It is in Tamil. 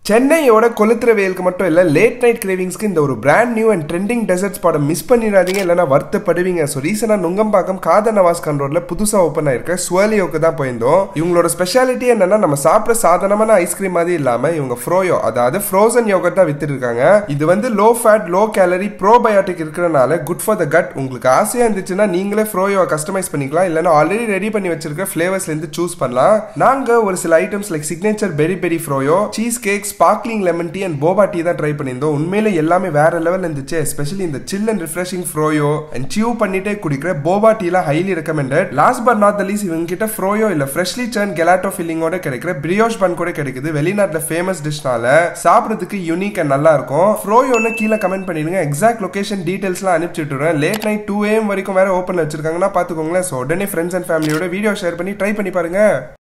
சென்னையோட கொளுத்துற வெயிலுக்கு மட்டும் இல்ல லேட் நைட் கிரேவிங்ஸ்க்கு இந்த ஒரு brand new and trending desserts படம் மிஸ் பண்ணிடாதீங்க இல்லைன்னா வருத்தப்படுவீங்க ஸோ ரீசெண்டாக நுங்கம்பாக்கம் காத நவாஸ் கண்ட்ரோல்ல புதுசாக ஓப்பன் ஆயிருக்க ஸ்வர்லியோக்கு தான் போயிருந்தோம் இவங்களோட ஸ்பெஷாலிட்டி என்னன்னா நம்ம சாப்பிட்ற சாதாரணமான ஐஸ்கிரீம் மாதிரி இல்லாம இவங்க ஃப்ரோயோ அதாவது ஃப்ரோசன் யோகட் தான் வித்துட்டு இருக்காங்க இது வந்து low fat low calorie probiotic இருக்கிறனால குட் ஃபார் த கட் உங்களுக்கு ஆசையா இருந்துச்சுன்னா நீங்களே ஃப்ரோயோ கஸ்டமைஸ் பண்ணிக்கலாம் இல்லைன்னா ஆல்ரெடி ரெடி பண்ணி வச்சிருக்க ஃபிளேவர்ஸ்ல இருந்து சூஸ் பண்ணலாம் நாங்க ஒரு சில items like signature peri peri froyo cheese cake sparkling lemon tea and boba tea தான் ட்ரை பண்ணியிருந்தோம் உண்மையிலே எல்லாமே வேற லெவல் இருந்துச்சு எஸ்பெஷலி இந்த chill and refreshing froyo and chew பண்ணிட்டே குடிக்கிற போபா டீலாம் highly recommended last but not the least இவங்க கிட்ட ஃப்ரோயோ இல்ல ஃப்ரெஷ்லி சர்ன் கெலாட்டோ ஃபில்லிங்கோட கிடைக்கிற பிரியோஷ் பன் கூட கிடைக்குது வெளிநாட்டுல ஃபேமஸ் டிஷ்னால சாப்பிடுறதுக்கு யூனிக் அண்ட் நல்லா இருக்கும் ஃப்ரோயோன்னு கீழே கமெண்ட் பண்ணிடுங்க எக்ஸாக்ட் லொகேஷன் டீடைல்ஸ்லாம் அனுப்பிச்சு விட்டுறேன் லேட் நைட் டூ ஏஎம் வரைக்கும் வேற ஓப்பன் வச்சிருக்காங்கன்னா பாத்துக்கோங்களேன் ஸோ உடனே ஃப்ரெண்ட்ஸ் அண்ட் ஃபேமிலியோட வீடியோ ஷேர் பண்ணி ட்ரை பண்ணி பாருங்க